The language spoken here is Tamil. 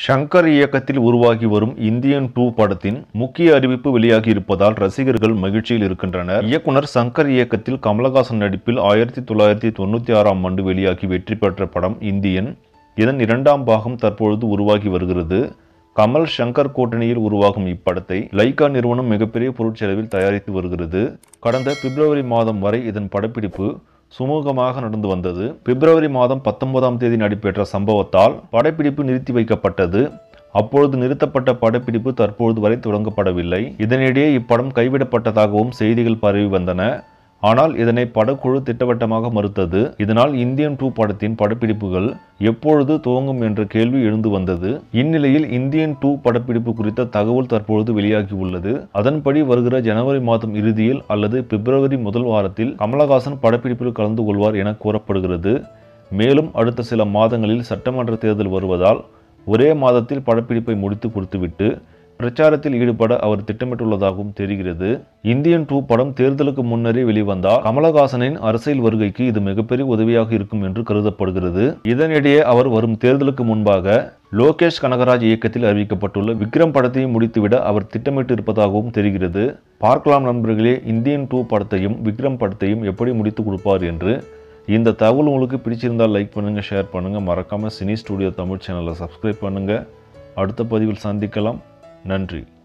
ஷங்கர் இயக்கத்தில் உருவாகி வரும் இந்தியன் டூ படத்தின் முக்கிய அறிவிப்பு வெளியாகி இருப்பதால் ரசிகர்கள் மகிழ்ச்சியில் இருக்கின்றனர் இயக்குனர் சங்கர் இயக்கத்தில் கமலஹாசன் நடிப்பில் ஆயிரத்தி தொள்ளாயிரத்தி தொண்ணூற்றி ஆறாம் ஆண்டு வெளியாகி வெற்றி பெற்ற படம் இந்தியன் இதன் இரண்டாம் பாகம் தற்பொழுது உருவாகி வருகிறது கமல் ஷங்கர் கூட்டணியில் உருவாகும் இப்படத்தை லைகா நிறுவனம் மிகப்பெரிய பொருட்செலவில் தயாரித்து வருகிறது கடந்த பிப்ரவரி மாதம் வரை இதன் படப்பிடிப்பு சுமூகமாக நடந்து வந்தது பிப்ரவரி மாதம் பத்தொன்பதாம் தேதி நடைபெற்ற சம்பவத்தால் படப்பிடிப்பு நிறுத்தி வைக்கப்பட்டது அப்பொழுது நிறுத்தப்பட்ட படப்பிடிப்பு தற்பொழுது வரை தொடங்கப்படவில்லை இதனிடையே இப்படம் கைவிடப்பட்டதாகவும் செய்திகள் பரவி வந்தன ஆனால் இதனை படக்குழு திட்டவட்டமாக மறுத்தது இதனால் இந்தியன் டூ படத்தின் படப்பிடிப்புகள் எப்பொழுது துவங்கும் என்ற கேள்வி எழுந்து வந்தது இந்நிலையில் இந்தியன் டூ படப்பிடிப்பு குறித்த தகவல் தற்பொழுது வெளியாகி உள்ளது அதன்படி வருகிற ஜனவரி மாதம் இறுதியில் அல்லது பிப்ரவரி முதல் வாரத்தில் கமலஹாசன் படப்பிடிப்பில் கலந்து கொள்வார் என கூறப்படுகிறது மேலும் அடுத்த சில மாதங்களில் சட்டமன்ற தேர்தல் வருவதால் ஒரே மாதத்தில் படப்பிடிப்பை முடித்து கொடுத்துவிட்டு பிரச்சாரத்தில் ஈடுபட அவர் திட்டமிட்டுள்ளதாகவும் தெரிகிறது இந்தியன் டூ படம் தேர்தலுக்கு முன்னரே வெளிவந்தால் கமலஹாசனின் அரசியல் வருகைக்கு இது மிகப்பெரிய உதவியாக இருக்கும் என்று கருதப்படுகிறது இதனிடையே அவர் வரும் தேர்தலுக்கு முன்பாக லோகேஷ் கனகராஜ் இயக்கத்தில் அறிவிக்கப்பட்டுள்ள விக்ரம் படத்தையும் முடித்துவிட அவர் திட்டமிட்டு இருப்பதாகவும் தெரிகிறது பார்க்கலாம் நண்பர்களே இந்தியன் டூ படத்தையும் விக்ரம் படத்தையும் எப்படி முடித்து கொடுப்பார் என்று இந்த தகவல் உங்களுக்கு பிடிச்சிருந்தால் லைக் பண்ணுங்கள் ஷேர் பண்ணுங்கள் மறக்காமல் சினி ஸ்டுடியோ தமிழ் சேனலை சப்ஸ்கிரைப் பண்ணுங்கள் அடுத்த பதிவில் சந்திக்கலாம் நன்றி